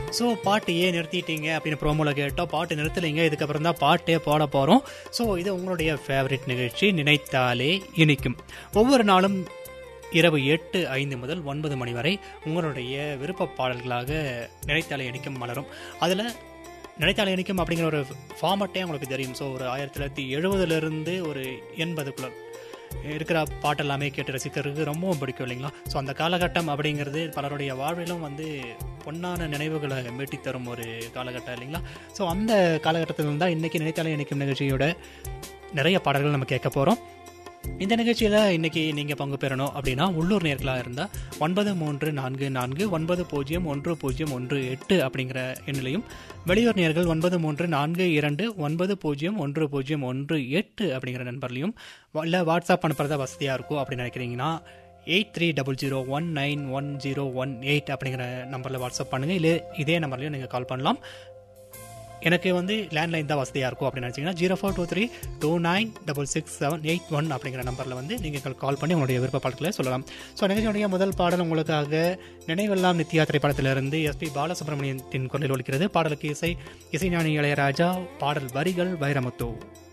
so பாட்டு ஏன் நிறுத்திட்டீங்க அப்படின்னு ப்ரோமோவில் கேட்டோம் பாட்டு நிறுத்தலைங்க இதுக்கப்புறம் தான் பாட்டே பாட போகிறோம் ஸோ இது உங்களுடைய ஃபேவரட் நிகழ்ச்சி நினைத்தாலே இனிக்கும் ஒவ்வொரு நாளும் இரவு எட்டு ஐந்து முதல் ஒன்பது மணி வரை உங்களுடைய விருப்ப பாடல்களாக நினைத்தாலே இனிக்கும் மலரும் அதில் நினைத்தாலே இனிக்கும் அப்படிங்கிற ஒரு ஃபார்மட்டே உங்களுக்கு தெரியும் ஸோ ஒரு ஆயிரத்தி தொள்ளாயிரத்தி எழுபதுலேருந்து ஒரு எண்பதுக்குள்ள இருக்கிற பாட்டெல்லாமே கேட்டு ரசிக்கிறதுக்கு ரொம்பவும் பிடிக்கும் இல்லைங்களா ஸோ அந்த காலகட்டம் அப்படிங்கிறது பலருடைய வாழ்விலும் வந்து பொன்னான நினைவுகளை மீட்டி தரும் ஒரு காலகட்டம் இல்லைங்களா ஸோ அந்த காலகட்டத்தில் தான் இன்றைக்கி நினைத்தாலே இணைக்கும் நிகழ்ச்சியோட நிறைய பாடல்கள் நம்ம கேட்க போகிறோம் இந்த நிகழ்ச்சியில் இன்னைக்கு நீங்கள் பங்கு பெறணும் அப்படின்னா உள்ளூர் நேர்களாக இருந்தால் ஒன்பது மூன்று நான்கு நான்கு ஒன்பது பூஜ்ஜியம் ஒன்று பூஜ்ஜியம் ஒன்று எட்டு அப்படிங்கிற எண்ணிலையும் வெளியூர் நேர்கள் ஒன்பது மூன்று நான்கு இரண்டு ஒன்பது பூஜ்ஜியம் ஒன்று பூஜ்ஜியம் ஒன்று எட்டு அப்படிங்கிற நண்பர்லையும் இல்லை வாட்ஸ்அப் அனுப்புறதா வசதியாக இருக்கும் அப்படின்னு நினைக்கிறீங்கன்னா eight three double zero one nine one zero one eight அப்படிங்கிற நம்பரில் வாட்ஸ்அப் பண்ணுங்கள் இல்லை இதே நம்பர்லையும் நீங்கள் கால் பண்ணலாம் எனக்கு வந்து லேண்ட்லைன் தான் வசதியாக இருக்கும் அப்படின்னு நினச்சிங்கன்னா zero four two three two nine double six seven eight one அப்படிங்கிற நம்பரில் வந்து நீங்கள் கால் பண்ணி உங்களுடைய விருப்ப பாடல்களை சொல்லலாம் ஸோ நிகழ்ச்சியுடைய முதல் பாடல் உங்களுக்காக நினைவெல்லாம் நித்யா திரைப்படத்திலிருந்து எஸ்பி பாலசுப்ரமணியத்தின் குரலில் ஒலிக்கிறது பாடலுக்கு இசை இசைஞானி இளையராஜா பாடல் வரிகள் வைரமுத்து